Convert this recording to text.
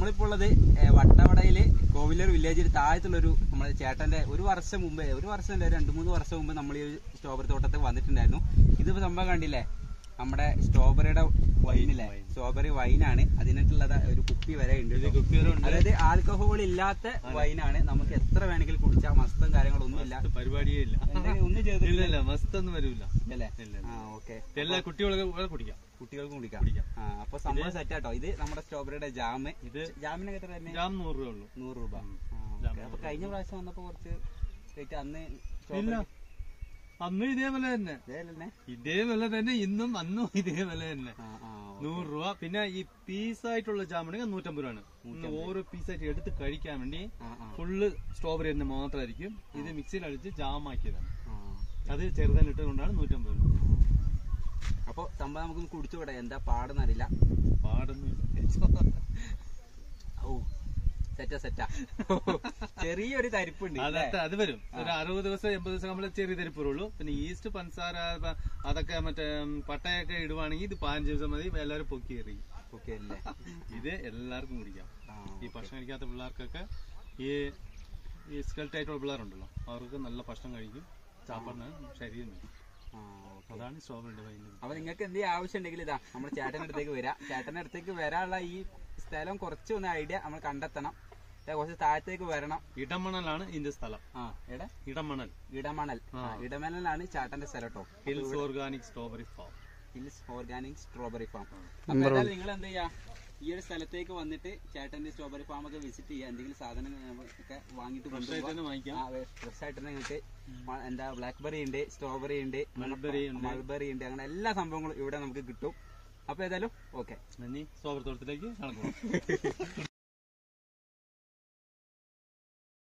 നമ്മളിപ്പോ ഉള്ളത് ഏ, വട്ടവടയില് കോവിലൂർ വില്ലേജിൽ താഴത്തുള്ള ഒരു നമ്മുടെ ചേട്ടന്റെ ഒരു വർഷം മുമ്പേ ഒരു വർഷം അല്ല രണ്ട് മൂന്ന് വർഷം മുമ്പ് നമ്മൾ ഈ ഒരു സ്ട്രോബെറി തോട്ടത്തിൽ വന്നിട്ടുണ്ടായിരുന്നു ഇതിപ്പോ സംഭവം കണ്ടില്ലേ നമ്മുടെ സ്ട്രോബെറിയുടെ വൈനില്ലേ സ്ട്രോബെറി വൈനാണ് അതിനായിട്ടുള്ള ദാ ഒരു കുപ്പി വരെ ഉണ്ട് ഇത് കേട്ടോ. കുപ്പി വരെ ഉണ്ട്. അതായത് ആൽക്കഹോൾ ഇല്ലാത്ത വൈനാണ് നമുക്ക് എത്ര വേണമെങ്കിലും കുടിച്ചാൽ മസ്തും കാര്യങ്ങളൊന്നും ഇല്ല മസ്ത് പരിപാടിയേ ഇല്ല എന്തെങ്കിലും ഒന്നും ഇല്ല ചെയ്തിട്ടില്ല ഇല്ല മസ്ത് ഒന്നും വരൂല അല്ലേ ഇല്ല, ഇല്ല. ആ ഓക്കെ എല്ലാ കുട്ടികൾക്ക് കൂടെ കുടിക്കാം കുട്ടികൾക്കും കുടിക്കാം കുടിക്കാം. ആ അപ്പൊ സംഭവം സെറ്റ് ആട്ടോ ഇത് നമ്മുടെ സ്ട്രോബെറിയുടെ ജാം ഇത് ജാമിനൊക്കെ എത്ര തന്നെ ജാം നൂറ് രൂപ ഉള്ളൂ നൂറ് രൂപ ഉം. ആ, ജാം ഓക്കേ. അപ്പൊ നൂറ് കഴിഞ്ഞ പ്രാവശ്യം വന്നപ്പോ കുറച്ച് റേറ്റ് അന്ന് ഇല്ല അന്നും ഇതേ വില തന്നെ ഇതേലന്നെ ഇതേ വില തന്നെ ഇന്നും അന്നും ഇതേ വില തന്നെ ആ ആ നൂറ് രൂപ പിന്നെ ഈ പീസായിട്ടുള്ള ജാമുണ്ടെങ്കിൽ നൂറ്റമ്പത് രൂപയാണ് ഇന്ന് ഓരോ പീസായിട്ട് എടുത്ത് കഴിക്കാൻ വേണ്ടി ആ ആ ഫുള്ള് സ്ട്രോബെറി തന്നെ മാത്രമായിരിക്കും ഇത് മിക്സിയിൽ അടിച്ച് ജാം ആക്കിയതാണ് ആ. അത് ചെറുതായിട്ട് കൊണ്ടാണ് നൂറ്റമ്പത് രൂപ അപ്പൊ സംഭവം നമുക്ക് കുടിച്ചു വിടാം എന്താ പാടെന്നറിയില്ല പാടൊന്നും ഓ സെറ്റാ സെറ്റാ ചെറിയൊരു തരിപ്പുണ്ട് ഇല്ലേ? അതെ അത് വരും ഒരു അറുപത് ദിവസം എൺപത് ദിവസം നമ്മള് ചെറിയ തരിപ്പുള്ളൂ പിന്നെ ഈസ്റ്റ് പഞ്ചസാര പ- അതൊക്കെ മറ്റേ ഉം, പട്ടയൊക്കെ ഇടുവാണെങ്കിൽ ഇത് പതിനഞ്ച് ദിവസം മതി എല്ലാവരും പൊക്കി എറിയും ഓക്കെ അല്ലേ ഇത് എല്ലാവർക്കും കുടിക്കാം ആ, ഈ ഭക്ഷണം കഴിക്കാത്ത പിള്ളേർക്കൊക്കെ ഈ ഈ സ്കെൽറ്റ് ആയിട്ടുള്ള പിള്ളേരുണ്ടല്ലോ അവർക്ക് നല്ല ഭക്ഷണം കഴിക്കും ചാപ്പാടിന് ശരീരം വരും ആ, ഓക്കേ. അതാണ് സ്ട്രോബെറിയുടെ വൈൻ അപ്പൊ നിങ്ങൾക്ക് എന്തെങ്കിലും ആവശ്യം ഉണ്ടെങ്കിൽ ഇതാ നമ്മുടെ ചേട്ടന്റെ അടുത്തേക്ക് വരാം ചേട്ടന്റെ അടുത്തേക്ക് വരാനുള്ള ഈ സ്ഥലം കുറച്ച് ഒന്ന് ഐഡിയ നമ്മൾ കണ്ടെത്തണം ദേ കുറച്ച് താഴത്തേക്ക് വരണം ഇടമണലാണ് ഇതിന്റെ സ്ഥലം ആ എടെ ഇടമണൽ ഇടമണൽ ആ, ഇടമണലാണ് ചേട്ടന്റെ സ്ഥലം കേട്ടോ hills organic strawberry farm hills organic strawberry farm അപ്പൊ ഏതായാലും നിങ്ങൾ എന്ത് ചെയ്യാ ഈ ഒരു സ്ഥലത്തേക്ക് വന്നിട്ട് ചേട്ടന്റെ സ്ട്രോബെറി ഫാം ഒക്കെ വിസിറ്റ് ചെയ്യുക എന്തെങ്കിലും സാധനം ഒക്കെ വാങ്ങിയിട്ട് കൊണ്ടുപോകാം തന്നെ വാങ്ങിക്കാം ഫ്രഷ് ആയിട്ട് നിങ്ങൾക്ക് മ- എന്താ ബ്ലാക്ക്ബെറി ഉണ്ട് സ്ട്രോബെറി ഉണ്ട് മൾബെറി ഉണ്ട്. മൾബെറി ഉണ്ട് അങ്ങനെ എല്ലാ സംഭവങ്ങളും ഇവിടെ നമുക്ക് കിട്ടും അപ്പൊ ഏതായാലും ഓക്കെ ഇനി സ്ട്രോബെറി തോട്ടത്തിലേക്ക് കണക്ക്